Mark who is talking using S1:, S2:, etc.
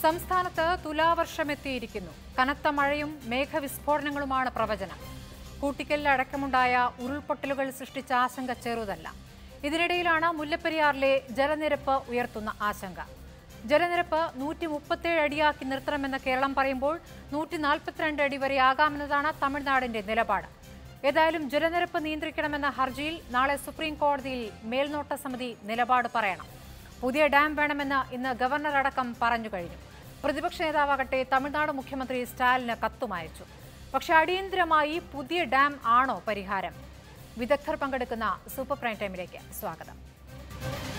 S1: സംസ്ഥാനത്ത് തുലാവർഷമെത്തിയിരിക്കുന്നു കനത്ത മഴയും മേഘവിസ്ഫോടനങ്ങളുമാണ് പ്രവചനം കൂട്ടിക്കലിൽ അടക്കമുണ്ടായ ഉരുൾപൊട്ടലുകൾ സൃഷ്ടിച്ച ആശങ്ക ചെറുതല്ല ഇതിനിടയിലാണ് മുല്ലപ്പെരിയാറിലെ ജലനിരപ്പ് ഉയർത്തുന്ന ആശങ്ക ജലനിരപ്പ് നൂറ്റി മുപ്പത്തേഴ് അടിയാക്കി നിർത്തണമെന്ന് കേരളം പറയുമ്പോൾ നൂറ്റി നാൽപ്പത്തിരണ്ട് അടി വരെ ആകാമെന്നതാണ് തമിഴ്നാടിന്റെ നിലപാട് ഏതായാലും ജലനിരപ്പ് നിയന്ത്രിക്കണമെന്ന ഹർജിയിൽ നാളെ സുപ്രീം കോടതിയിൽ മേൽനോട്ട സമിതി നിലപാട് പറയണം പുതിയ ഡാം വേണമെന്ന് ഇന്ന് ഗവർണർ അടക്കം പറഞ്ഞു കഴിഞ്ഞു പ്രതിപക്ഷ നേതാവാകട്ടെ തമിഴ്നാട് മുഖ്യമന്ത്രി സ്റ്റാലിന് കത്തും അയച്ചു പക്ഷെ അടിയന്തരമായി പുതിയ ഡാം ആണോ പരിഹാരം വിദഗ്ധർ പങ്കെടുക്കുന്ന സൂപ്പർ പ്രൈം ടൈമിലേക്ക് സ്വാഗതം